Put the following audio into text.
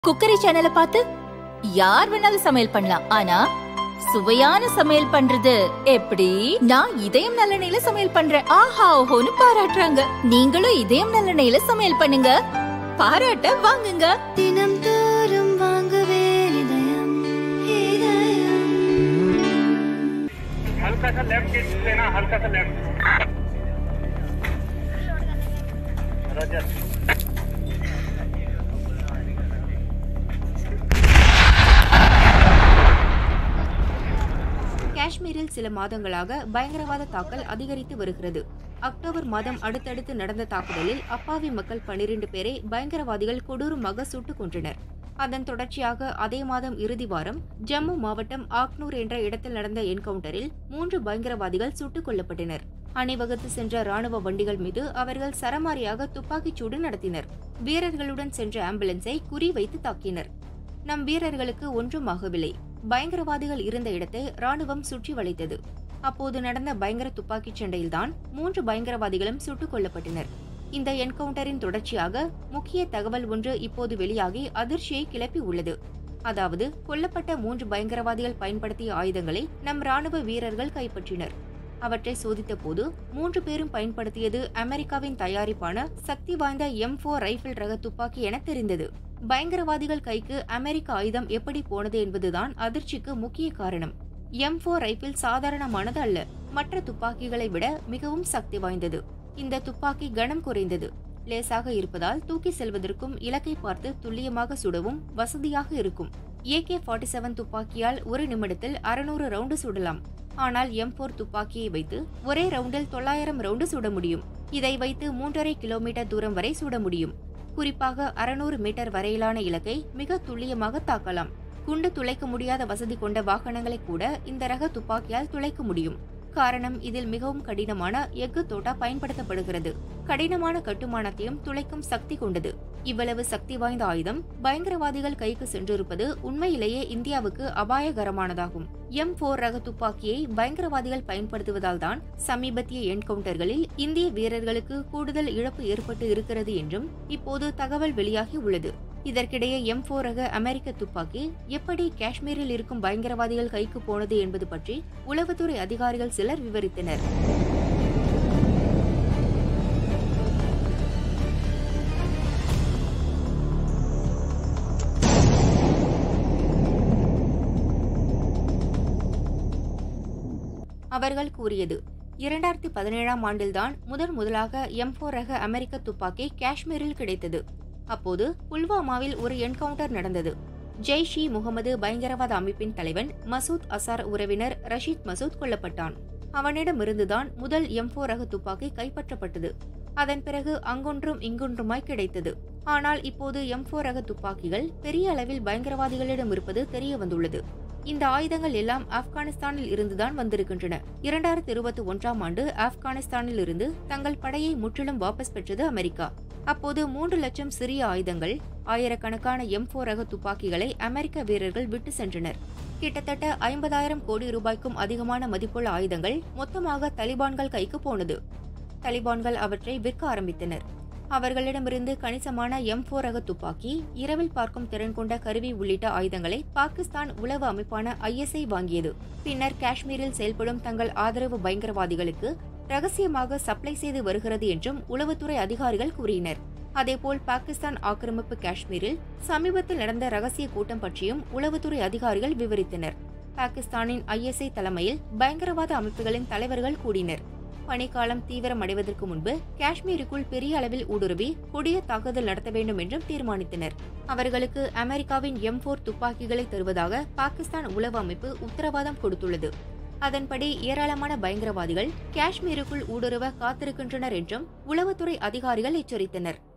cookery சேனலை பார்த்து யார் வேணாலும் சமையல் பண்ணலாம் ஆனா சுவையான சமையல் பண்றது எப்படி நான் இதயம் நல்லெண்ணெயில சமையல் பண்றேன் ஆஹா ஓஹோன்னு பாராட்டுறாங்க நீங்களும் இதயம் நல்லெண்ணெயில சமையல் பண்ணுங்க பாராட்ட வாங்குங்க தினம் தோறும் வாங்குவே இதயம் இதயம் हल्का सा लेफ्ट गेट लेना हल्का सा लेफ्ट रजत காஷ்மீரில் சில மாதங்களாக பயங்கரவாத தாக்கல் அதிகரித்து வருகிறது அக்டோபர் மாதம் அடுத்தடுத்து நடந்த தாக்குதலில் அப்பாவி மக்கள் பனிரெண்டு பேரை பயங்கரவாதிகள் கொடூரமாக சுட்டுக் கொன்றனர் அதன் தொடர்ச்சியாக அதே மாதம் இறுதி வாரம் ஜம்மு மாவட்டம் ஆக்னூர் என்ற இடத்தில் நடந்த என்கவுண்டரில் மூன்று பயங்கரவாதிகள் சுட்டுக் கொல்லப்பட்டனர் அணிவகுத்து சென்ற ராணுவ வண்டிகள் மீது அவர்கள் சரமாரியாக துப்பாக்கிச் சூடு நடத்தினர் வீரர்களுடன் சென்ற ஆம்புலன்ஸை குறிவைத்து தாக்கினர் நம் வீரர்களுக்கு ஒன்றும் ஆகவில்லை பயங்கரவாதிகள் இருந்த இடத்தை ராணுவம் சுற்றி வளைத்தது அப்போது நடந்த பயங்கர துப்பாக்கிச் சண்டையில்தான் மூன்று பயங்கரவாதிகளும் சுட்டுக் கொல்லப்பட்டனர் இந்த என்கவுண்டரின் தொடர்ச்சியாக முக்கிய தகவல் ஒன்று இப்போது வெளியாகி அதிர்ச்சியை கிளப்பி உள்ளது அதாவது கொல்லப்பட்ட மூன்று பயங்கரவாதிகள் பயன்படுத்திய ஆயுதங்களை நம் ராணுவ வீரர்கள் கைப்பற்றினர் அவற்றை சோதித்த போது மூன்று பேரும் பயன்படுத்தியது அமெரிக்காவின் தயாரிப்பான சக்தி வாய்ந்த எம் போர் ரைபிள் ரக துப்பாக்கி என தெரிந்தது பயங்கரவாதிகள் கைக்கு அமெரிக்க ஆயுதம் எப்படி போனது என்பதுதான் அதிர்ச்சிக்கு முக்கிய காரணம் எம் போர் ரைபிள் சாதாரணமானது அல்ல மற்ற துப்பாக்கிகளை விட மிகவும் சக்தி வாய்ந்தது இந்த துப்பாக்கி கனம் குறைந்தது லேசாக இருப்பதால் தூக்கி செல்வதற்கும் இலக்கை பார்த்து துல்லியமாக சுடவும் வசதியாக இருக்கும் ஏகே ஃபார்ட்டி செவன் துப்பாக்கியால் ஒரு நிமிடத்தில் அறுநூறு ரவுண்டு சுடலாம் ஆனால் எம் போர் துப்பாக்கியை வைத்து ஒரே ரவுண்டில் தொள்ளாயிரம் ரவுண்டு சுட முடியும் இதை வைத்து மூன்றரை கிலோமீட்டர் தூரம் வரை சுட முடியும் குறிப்பாக அறுநூறு மீட்டர் வரையிலான இலக்கை மிக துல்லியமாக தாக்கலாம் குண்டு துளைக்க முடியாத வசதி கொண்ட வாகனங்களை கூட இந்த ரக துப்பாக்கியால் துளைக்க முடியும் காரணம் இதில் மிகவும் கடினமான எஃகு தோட்டா பயன்படுத்தப்படுகிறது கடினமான கட்டுமானத்தையும் துளைக்கும் சக்தி கொண்டது இவ்வளவு சக்தி வாய்ந்த ஆயுதம் பயங்கரவாதிகள் கைக்கு சென்றிருப்பது உண்மையிலேயே இந்தியாவுக்கு அபாயகரமானதாகும் எம் போர் ரக துப்பாக்கியை பயங்கரவாதிகள் பயன்படுத்துவதால் தான் சமீபத்திய என்கவுண்டர்களில் இந்திய வீரர்களுக்கு கூடுதல் இழப்பு ஏற்பட்டு இருக்கிறது என்றும் இப்போது தகவல் வெளியாகி உள்ளது இதற்கிடையே எம் போர் ரக அமெரிக்க துப்பாக்கி எப்படி காஷ்மீரில் இருக்கும் பயங்கரவாதிகள் கைக்கு போனது என்பது பற்றி உளவுத்துறை அதிகாரிகள் சிலர் விவரித்தனர் அவர்கள் கூறியது இரண்டாயிரத்தி பதினேழாம் ஆண்டில்தான் முதன் முதலாக எம் போர் ரக அமெரிக்க துப்பாக்கி காஷ்மீரில் கிடைத்தது அப்போது புல்வாமாவில் ஒரு என்கவுண்டர் நடந்தது ஜெய்ஷ் இ முகமது பயங்கரவாத அமைப்பின் தலைவன் மசூத் அசார் உறவினர் ரஷீத் மசூத் கொல்லப்பட்டான் அவனிடமிருந்துதான் முதல் எம் போர் ரக துப்பாக்கி கைப்பற்றப்பட்டது அதன் பிறகு அங்கொன்றும் இங்கொன்றுமாய் கிடைத்தது ஆனால் இப்போது எம் போர் ரக துப்பாக்கிகள் பெரிய அளவில் பயங்கரவாதிகளிடம் இருப்பது தெரிய வந்துள்ளது இந்த ஆயுதங்கள் எல்லாம் ஆப்கானிஸ்தானில் இருந்துதான் வந்திருக்கின்றன இரண்டாயிரத்தி இருபத்தி ஒன்றாம் ஆண்டு ஆப்கானிஸ்தானில் இருந்து தங்கள் படையை முற்றிலும் வாபஸ் பெற்றது அமெரிக்கா அப்போது மூன்று லட்சம் சிறிய ஆயுதங்கள் ஆயிரக்கணக்கான எம் போர் ரக துப்பாக்கிகளை அமெரிக்க வீரர்கள் விட்டு சென்றனர் கிட்டத்தட்ட ஐம்பதாயிரம் கோடி ரூபாய்க்கும் அதிகமான மதிப்புள்ள ஆயுதங்கள் மொத்தமாக தலிபான்கள் கைக்கு போனது தலிபான்கள் அவற்றை விற்க ஆரம்பித்தனர் அவர்களிடமிருந்து கணிசமான எம் போர் ரக துப்பாக்கி இரவில் பார்க்கும் திறன் கொண்ட கருவி உள்ளிட்ட ஆயுதங்களை பாகிஸ்தான் உளவு அமைப்பான ஐஎஸ்ஐ வாங்கியது பின்னர் காஷ்மீரில் செயல்படும் தங்கள் ஆதரவு பயங்கரவாதிகளுக்கு ரகசியமாக சப்ளை செய்து வருகிறது என்றும் உளவுத்துறை அதிகாரிகள் கூறினர் அதேபோல் பாகிஸ்தான் ஆக்கிரமிப்பு காஷ்மீரில் சமீபத்தில் நடந்த ரகசிய கூட்டம் பற்றியும் உளவுத்துறை அதிகாரிகள் விவரித்தனர் பாகிஸ்தானின் ஐஎஸ்ஐ தலைமையில் பயங்கரவாத அமைப்புகளின் தலைவர்கள் கூடினர் பனிக்காலம் தீவிரமடைவதற்கு முன்பு காஷ்மீருக்குள் பெரிய அளவில் ஊடுருவி கொடிய தாக்குதல் நடத்த வேண்டும் என்றும் தீர்மானித்தனர் அவர்களுக்கு அமெரிக்காவின் எம் போர் துப்பாக்கிகளை தருவதாக பாகிஸ்தான் உளவு அமைப்பு உத்தரவாதம் கொடுத்துள்ளது அதன்படி ஏராளமான பயங்கரவாதிகள் காஷ்மீருக்குள் ஊடுருவ காத்திருக்கின்றனர் என்றும் உளவுத்துறை அதிகாரிகள் எச்சரித்தனர்